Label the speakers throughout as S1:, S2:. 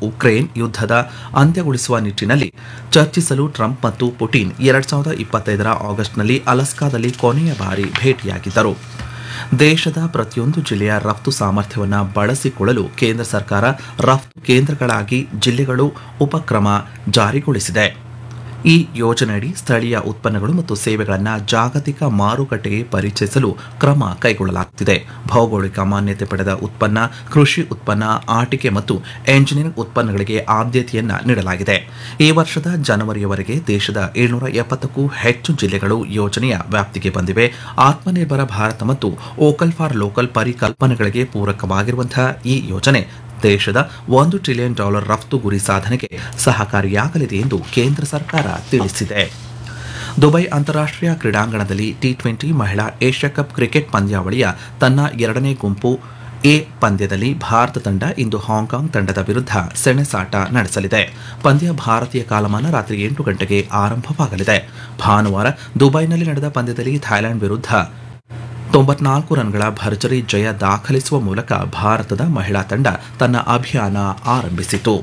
S1: Ukraine ಯುದ್ಧದ ಅಂತ್ಯಗೊಳಿಸುವ ನಿಟ್ಟಿನಲ್ಲಿ ಚರ್ಚಿಸಲು ಟ್ರಂಪ್ ಮತ್ತು ಪುಟಿನ್ ಎರಡ್ ಸಾವಿರದ ಇಪ್ಪತ್ತೈದರ ಆಗಸ್ಟ್ನಲ್ಲಿ ಅಲಸ್ಕಾದಲ್ಲಿ ಕೊನೆಯ ಬಾರಿ ಭೇಟಿಯಾಗಿದ್ದರು ದೇಶದ ಪ್ರತಿಯೊಂದು ಜಿಲ್ಲೆಯ ರಫ್ತು ಸಾಮರ್ಥ್ಯವನ್ನು ಬಳಸಿಕೊಳ್ಳಲು ಕೇಂದ್ರ ಸರ್ಕಾರ ರಫ್ತು ಕೇಂದ್ರಗಳಾಗಿ ಜಿಲ್ಲೆಗಳು ಉಪಕ್ರಮ ಜಾರಿಗೊಳಿಸಿದೆ ಈ ಯೋಜನೆಯಡಿ ಸ್ಥಳೀಯ ಉತ್ಪನ್ನಗಳು ಮತ್ತು ಸೇವೆಗಳನ್ನು ಜಾಗತಿಕ ಮಾರುಕಟ್ಟೆಗೆ ಪರಿಚಯಿಸಲು ಕ್ರಮ ಕೈಗೊಳ್ಳಲಾಗುತ್ತಿದೆ ಭೌಗೋಳಿಕ ಮಾನ್ಯತೆ ಪಡೆದ ಉತ್ಪನ್ನ ಕೃಷಿ ಉತ್ಪನ್ನ ಆಟಿಕೆ ಮತ್ತು ಎಂಜಿನಿಯರಿಂಗ್ ಉತ್ಪನ್ನಗಳಿಗೆ ಆದ್ಯತೆಯನ್ನ ನೀಡಲಾಗಿದೆ ಈ ವರ್ಷದ ಜನವರಿಯವರೆಗೆ ದೇಶದ ಏಳ್ನೂರ ಎಪ್ಪತ್ತಕ್ಕೂ ಹೆಚ್ಚು ಜಿಲ್ಲೆಗಳು ಯೋಜನೆಯ ವ್ಯಾಪ್ತಿಗೆ ಬಂದಿವೆ ಆತ್ಮನಿರ್ಭರ ಭಾರತ ಮತ್ತು ಓಕಲ್ ಫಾರ್ ಲೋಕಲ್ ಪರಿಕಲ್ಪನೆಗಳಿಗೆ ಪೂರಕವಾಗಿರುವಂತಹ ಈ ಯೋಜನೆ ದೇಶದ ಒಂದು ಟ್ರಿಲಿಯನ್ ಡಾಲರ್ ರಫ್ತು ಗುರಿ ಸಾಧನೆಗೆ ಸಹಕಾರಿಯಾಗಲಿದೆ ಎಂದು ಕೇಂದ್ರ ಸರ್ಕಾರ ತಿಳಿಸಿದೆ ದುಬೈ ಅಂತಾರಾಷ್ಟ್ರೀಯ ಕ್ರೀಡಾಂಗಣದಲ್ಲಿ ಟಿ ಟ್ವೆಂಟಿ ಮಹಿಳಾ ಏಷ್ಯಾ ಕಪ್ ಕ್ರಿಕೆಟ್ ಪಂದ್ಯಾವಳಿಯ ತನ್ನ ಎರಡನೇ ಗುಂಪು ಎ ಪಂದ್ಯದಲ್ಲಿ ಭಾರತ ತಂಡ ಇಂದು ಹಾಂಕಾಂಗ್ ತಂಡದ ವಿರುದ್ಧ ಸೆಣಸಾಟ ನಡೆಸಲಿದೆ ಪಂದ್ಯ ಭಾರತೀಯ ಕಾಲಮಾನ ರಾತ್ರಿ ಎಂಟು ಗಂಟೆಗೆ ಆರಂಭವಾಗಲಿದೆ ಭಾನುವಾರ ದುಬೈನಲ್ಲಿ ನಡೆದ ಪಂದ್ಯದಲ್ಲಿ ಥೈಲ್ಯಾಂಡ್ ವಿರುದ್ಧ ತೊಂಬತ್ನಾಲ್ಕು ರನ್ಗಳ ಭರ್ಜರಿ ಜಯ ದಾಖಲಿಸುವ ಮೂಲಕ ಭಾರತದ ಮಹಿಳಾ ತಂಡ ತನ್ನ ಅಭಿಯಾನ ಆರಂಭಿಸಿತು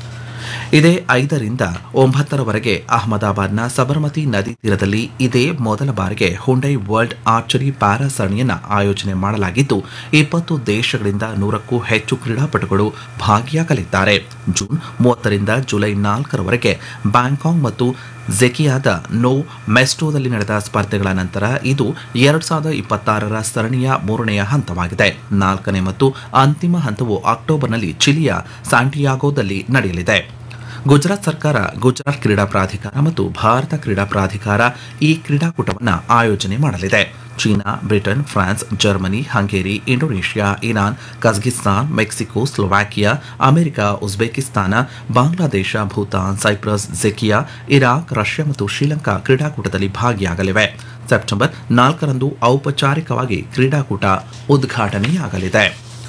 S1: ಇದೇ ಐದರಿಂದ ಒಂಬತ್ತರವರೆಗೆ ಅಹಮದಾಬಾದ್ನ ಸಬರಮತಿ ನದಿ ತೀರದಲ್ಲಿ ಇದೇ ಮೊದಲ ಬಾರಿಗೆ ಹುಂಡೈ ವರ್ಲ್ಡ್ ಆರ್ಚರಿ ಪ್ಯಾರಾ ಸರಣಿಯನ್ನು ಆಯೋಜನೆ ಮಾಡಲಾಗಿದ್ದು ಇಪ್ಪತ್ತು ದೇಶಗಳಿಂದ ನೂರಕ್ಕೂ ಹೆಚ್ಚು ಕ್ರೀಡಾಪಟುಗಳು ಭಾಗಿಯಾಗಲಿದ್ದಾರೆ ಜೂನ್ ಮೂವತ್ತರಿಂದ ಜುಲೈ ನಾಲ್ಕರವರೆಗೆ ಬ್ಯಾಂಕಾಂಗ್ ಮತ್ತು ಝೆಕಿಯಾದ ನೋ ಮೆಸ್ಟೋದಲ್ಲಿ ನಡೆದ ಸ್ಪರ್ಧೆಗಳ ನಂತರ ಇದು ಎರಡು ಸಾವಿರದ ಇಪ್ಪತ್ತಾರರ ಸರಣಿಯ ಮೂರನೆಯ ಹಂತವಾಗಿದೆ ನಾಲ್ಕನೇ ಮತ್ತು ಅಂತಿಮ ಹಂತವು ಅಕ್ಟೋಬರ್ನಲ್ಲಿ ಚಿಲಿಯ ಸ್ಯಾಂಟಿಯಾಗೋದಲ್ಲಿ ನಡೆಯಲಿದೆ ಗುಜರಾತ್ ಸರ್ಕಾರ ಗುಜರಾತ್ ಕ್ರೀಡಾ ಪ್ರಾಧಿಕಾರ ಮತ್ತು ಭಾರತ ಕ್ರೀಡಾ ಪ್ರಾಧಿಕಾರ ಈ ಕ್ರೀಡಾಕೂಟವನ್ನು ಆಯೋಜನೆ ಮಾಡಲಿದೆ China Britain France Germany Hungary Indonesia Iran Kazakhstan Mexico Slovakia America Uzbekistan Bangladesh Bhutan Cyprus ಝೆಕಿಯಾ ಇರಾಕ್ ರಷ್ಯಾ ಮತ್ತು ಶ್ರೀಲಂಕಾ ಕ್ರೀಡಾಕೂಟದಲ್ಲಿ ಭಾಗಿಯಾಗಲಿವೆ ಸೆಪ್ಟೆಂಬರ್ ನಾಲ್ಕರಂದು ಔಪಚಾರಿಕವಾಗಿ ಕ್ರೀಡಾಕೂಟ ಉದ್ಘಾಟನೆಯಾಗಲಿದೆ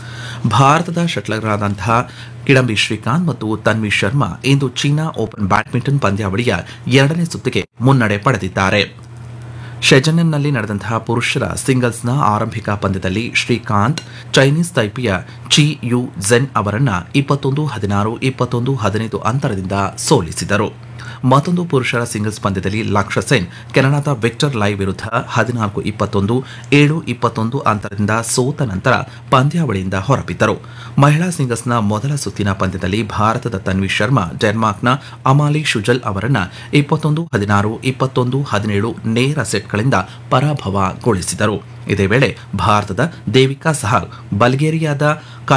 S1: ಭಾರತದ ಶಟ್ಲರ್ಗಳಾದಂತಹ ಕಿಡಂಬಿ ಶ್ರೀಕಾಂತ್ ಮತ್ತು ತನ್ವಿ ಶರ್ಮಾ ಇಂದು ಚೀನಾ ಓಪನ್ ಬ್ಯಾಡ್ಮಿಂಟನ್ ಪಂದ್ಯಾವಳಿಯ ಎರಡನೇ ಸುತ್ತಿಗೆ ಮುನ್ನಡೆ ಪಡೆದಿದ್ದಾರೆ ಶೆಜನೆನ್ನಲ್ಲಿ ನಡೆದಂತಹ ಪುರುಷರ ಸಿಂಗಲ್ಸ್ನ ಆರಂಭಿಕ ಪಂದ್ಯದಲ್ಲಿ ಶ್ರೀಕಾಂತ್ ಚೈನೀಸ್ ತೈಪಿಯ ಚಿ ಯು ಝೆನ್ ಅವರನ್ನ ಇಪ್ಪತ್ತೊಂದು ಹದಿನಾರು ಇಪ್ಪತ್ತೊಂದು ಹದಿನೈದು ಅಂತರದಿಂದ ಸೋಲಿಸಿದರು ಮತ್ತೊಂದು ಪುರುಷರ ಸಿಂಗಲ್ಸ್ ಪಂದ್ಯದಲ್ಲಿ ಲಕ್ಷ್ಯ ಸೆನ್ ಕೆನಡಾದ ವಿಕ್ಟರ್ ಲೈ ವಿರುದ್ಧ ಹದಿನಾಲ್ಕು ಇಪ್ಪತ್ತೊಂದು ಏಳು ಇಪ್ಪತ್ತೊಂದು ಅಂತರದಿಂದ ಸೋತ ನಂತರ ಪಂದ್ಯಾವಳಿಯಿಂದ ಹೊರಬಿದ್ದರು ಮಹಿಳಾ ಸಿಂಗಲ್ಸ್ನ ಮೊದಲ ಸುತ್ತಿನ ಪಂದ್ಯದಲ್ಲಿ ಭಾರತದ ತನ್ವಿ ಶರ್ಮಾ ಡೆನ್ಮಾರ್ಕ್ನ ಅಮಾಲಿ ಶುಜಲ್ ಅವರನ್ನ ಇಪ್ಪತ್ತೊಂದು ಹದಿನಾರು ಇಪ್ಪತ್ತೊಂದು ಹದಿನೇಳು ನೇರ ಸೆಟ್ಗಳಿಂದ ಪರಾಭವಗೊಳಿಸಿದರು ಇದೇ ವೇಳೆ ಭಾರತದ ದೇವಿಕಾ ಸಹಾಗ್ ಬಲ್ಗೇರಿಯಾದ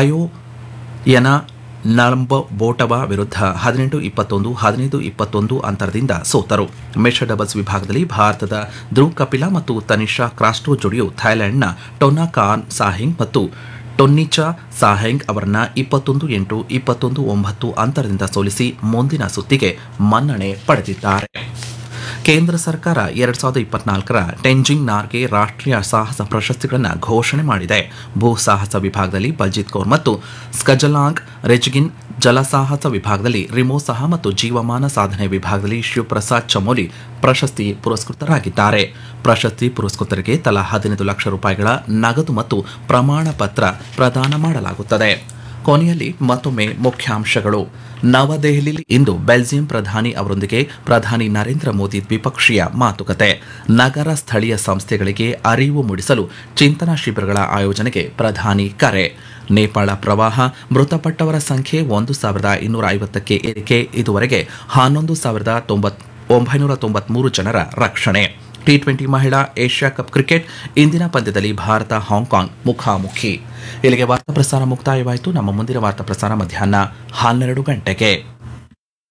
S1: ಕಯೋಯನ ನಳಂಬ ಬೋಟವಾ ವಿರುದ್ಧ ಹದಿನೆಂಟು ಇಪ್ಪತ್ತೊಂದು ಹದಿನೈದು ಇಪ್ಪತ್ತೊಂದು ಅಂತರದಿಂದ ಸೋತರು ಮಿಶ್ರ ಡಬಲ್ಸ್ ವಿಭಾಗದಲ್ಲಿ ಭಾರತದ ಧ್ರುವ್ ಕಪಿಲಾ ಮತ್ತು ತನಿಷಾ ಕ್ರಾಸ್ಟೋ ಜೋಡಿಯು ಥೈಲ್ಯಾಂಡ್ನ ಟೊನಾ ಖಾನ್ ಸಾಹಿಂಗ್ ಮತ್ತು ಟೊನ್ನಿಚಾ ಸಾಹೆಂಗ್ ಅವರನ್ನ ಇಪ್ಪತ್ತೊಂದು ಎಂಟು ಇಪ್ಪತ್ತೊಂದು ಒಂಬತ್ತು ಅಂತರದಿಂದ ಸೋಲಿಸಿ ಮುಂದಿನ ಸುತ್ತಿಗೆ ಮನ್ನಣೆ ಪಡೆದಿದ್ದಾರೆ ಕೇಂದ್ರ ಸರ್ಕಾರ ಎರಡ್ ಸಾವಿರದ ಇಪ್ಪತ್ನಾಲ್ಕರ ಟೆಂಜಿಂಗ್ ನಾರ್ಗೆ ರಾಷ್ಟ್ರೀಯ ಸಾಹಸ ಪ್ರಶಸ್ತಿಗಳನ್ನು ಘೋಷಣೆ ಮಾಡಿದೆ ಭೂ ಸಾಹಸ ವಿಭಾಗದಲ್ಲಿ ಬಲ್ಜಿತ್ ಕೌರ್ ಮತ್ತು ಸ್ಕಜಲಾಂಗ್ ರೆಜ್ಗಿನ್ ಜಲಸಾಹಸ ವಿಭಾಗದಲ್ಲಿ ರಿಮೋಸಹ ಮತ್ತು ಜೀವಮಾನ ಸಾಧನೆ ವಿಭಾಗದಲ್ಲಿ ಶಿವಪ್ರಸಾದ್ ಚಮೋಲಿ ಪ್ರಶಸ್ತಿ ಪುರಸ್ಕೃತರಾಗಿದ್ದಾರೆ ಪ್ರಶಸ್ತಿ ಪುರಸ್ಕೃತರಿಗೆ ತಲಾ ಹದಿನೈದು ಲಕ್ಷ ರೂಪಾಯಿಗಳ ನಗದು ಮತ್ತು ಪ್ರಮಾಣ ಪತ್ರ ಪ್ರದಾನ ಮಾಡಲಾಗುತ್ತದೆ ಕೊನೆಯಲ್ಲಿ ಮತ್ತೊಮ್ಮೆ ಮುಖ್ಯಾಂಶಗಳು ನವದೆಹಲಿಯಲ್ಲಿ ಇಂದು ಬೆಲ್ಜಿಯಂ ಪ್ರಧಾನಿ ಅವರೊಂದಿಗೆ ಪ್ರಧಾನಿ ನರೇಂದ್ರ ಮೋದಿ ದ್ವಿಪಕ್ಷೀಯ ಮಾತುಕತೆ ನಗರ ಸ್ಥಳೀಯ ಸಂಸ್ಥೆಗಳಿಗೆ ಅರಿವು ಮೂಡಿಸಲು ಚಿಂತನಾ ಶಿಬಿರಗಳ ಆಯೋಜನೆಗೆ ಪ್ರಧಾನಿ ಕರೆ ನೇಪಾಳ ಪ್ರವಾಹ ಮೃತಪಟ್ಟವರ ಸಂಖ್ಯೆ ಒಂದು ಸಾವಿರದ ಇನ್ನೂರ ಐವತ್ತಕ್ಕೆ ಏರಿಕೆ ಇದುವರೆಗೆ ಹನ್ನೊಂದು ಸಾವಿರದ ತೊಂಬತ್ ಒಂಬೈನೂರ ತೊಂಬತ್ಮೂರು ಜನರ ರಕ್ಷಣೆ ಟಿ ಟ್ವೆಂಟಿ ಮಹಿಳಾ ಏಷ್ಯಾ ಕಪ್ ಕ್ರಿಕೆಟ್ ಇಂದಿನ ಪಂದ್ಯದಲ್ಲಿ ಭಾರತ ಹಾಂಕಾಂಗ್ ಮುಖಾಮುಖಿ ಇಲ್ಲಿಗೆ ವಾರ್ತಾ ಪ್ರಸಾರ ಮುಕ್ತಾಯವಾಯಿತು ನಮ್ಮ ಮುಂದಿನ ವಾರ್ತಾ ಪ್ರಸಾರ ಮಧ್ಯಾಹ್ನ ಹನ್ನೆರಡು ಗಂಟೆಗೆ